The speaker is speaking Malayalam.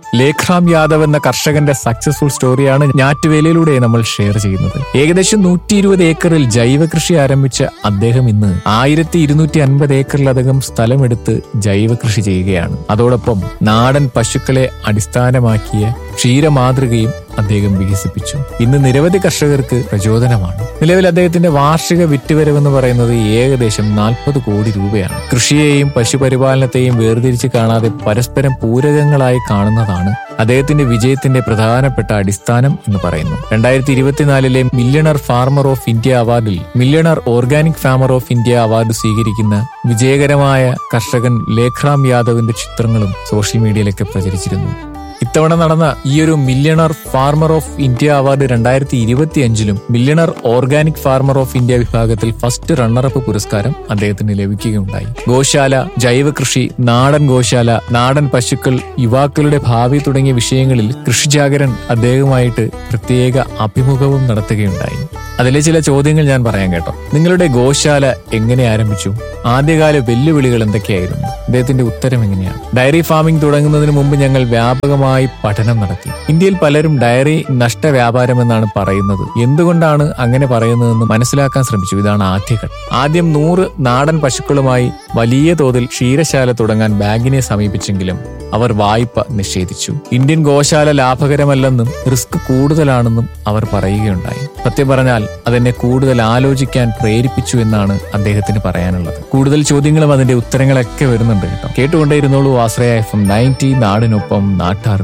ലേഖ്റാം യാദവ് എന്ന കർഷകന്റെ സക്സസ്ഫുൾ സ്റ്റോറിയാണ് ഞാറ്റുവേലയിലൂടെ നമ്മൾ ഷെയർ ചെയ്യുന്നത് ഏകദേശം നൂറ്റി ഇരുപത് ഏക്കറിൽ ജൈവ കൃഷി ആരംഭിച്ച അദ്ദേഹം ഇന്ന് ആയിരത്തി ഇരുന്നൂറ്റി അൻപത് ഏക്കറിലധികം സ്ഥലമെടുത്ത് ജൈവ കൃഷി ചെയ്യുകയാണ് അതോടൊപ്പം നാടൻ പശുക്കളെ അടിസ്ഥാനമാക്കിയ ക്ഷീരമാതൃകയും അദ്ദേഹം വികസിപ്പിച്ചു ഇന്ന് നിരവധി കർഷകർക്ക് പ്രചോദനമാണ് നിലവിൽ അദ്ദേഹത്തിന്റെ വാർഷിക വിറ്റുവരവെന്ന് പറയുന്നത് ഏകദേശം നാൽപ്പത് കോടി രൂപയാണ് കൃഷിയെയും പശുപരിപാലനത്തെയും വേർതിരിച്ച് കാണാതെ പരസ്പരം പൂരകങ്ങളായി കാണുന്നതാണ് അദ്ദേഹത്തിന്റെ വിജയത്തിന്റെ പ്രധാനപ്പെട്ട അടിസ്ഥാനം എന്ന് പറയുന്നു രണ്ടായിരത്തി ഇരുപത്തിനാലിലെ മില്യണർ ഫാർമർ ഓഫ് ഇന്ത്യ അവാർഡിൽ millionaire organic farmer of India award സ്വീകരിക്കുന്ന വിജയകരമായ കർഷകൻ ലേഖ്റാം യാദവിന്റെ ചിത്രങ്ങളും സോഷ്യൽ മീഡിയയിലൊക്കെ പ്രചരിച്ചിരുന്നു ഇത്തവണ നടന്ന ഈ ഒരു millionaire farmer of India award രണ്ടായിരത്തി ഇരുപത്തി അഞ്ചിലും millionaire organic farmer of India വിഭാഗത്തിൽ ഫസ്റ്റ് റണ്ണറപ്പ് പുരസ്കാരം അദ്ദേഹത്തിന് ലഭിക്കുകയുണ്ടായി ഗോശാല ജൈവ കൃഷി നാടൻ ഗോശാല നാടൻ പശുക്കൾ യുവാക്കളുടെ ഭാവി തുടങ്ങിയ വിഷയങ്ങളിൽ കൃഷിജാഗരൻ അദ്ദേഹവുമായിട്ട് പ്രത്യേക അഭിമുഖവും നടത്തുകയുണ്ടായി അതിലെ ചില ചോദ്യങ്ങൾ ഞാൻ പറയാൻ കേട്ടോ നിങ്ങളുടെ ഗോശാല എങ്ങനെ ആരംഭിച്ചു ആദ്യകാല വെല്ലുവിളികൾ എന്തൊക്കെയായിരുന്നു അദ്ദേഹത്തിന്റെ ഉത്തരം എങ്ങനെയാണ് ഡയറി ഫാമിംഗ് തുടങ്ങുന്നതിന് മുമ്പ് ഞങ്ങൾ വ്യാപകമായി പഠനം നടത്തി ഇന്ത്യയിൽ പലരും ഡയറി നഷ്ടവ്യാപാരം എന്നാണ് പറയുന്നത് എന്തുകൊണ്ടാണ് അങ്ങനെ പറയുന്നതെന്ന് മനസ്സിലാക്കാൻ ശ്രമിച്ചു ഇതാണ് ആദ്യഘട്ടം ആദ്യം നൂറ് നാടൻ പശുക്കളുമായി വലിയ തോതിൽ ക്ഷീരശാല തുടങ്ങാൻ ബാങ്കിനെ സമീപിച്ചെങ്കിലും അവർ വായ്പ നിഷേധിച്ചു ഇന്ത്യൻ ഗോശാല ലാഭകരമല്ലെന്നും റിസ്ക് കൂടുതലാണെന്നും അവർ പറയുകയുണ്ടായി സത്യം പറഞ്ഞാൽ അതെന്നെ കൂടുതൽ ആലോചിക്കാൻ പ്രേരിപ്പിച്ചു എന്നാണ് അദ്ദേഹത്തിന് പറയാനുള്ളത് കൂടുതൽ ചോദ്യങ്ങളും അതിന്റെ ഉത്തരങ്ങളൊക്കെ വരുന്നുണ്ട് കേട്ടോ കേട്ടുകൊണ്ടേയിരുന്നോളൂ ആശ്രയ എഫ് എം നയൻറ്റി നാടിനൊപ്പം നാട്ടാർ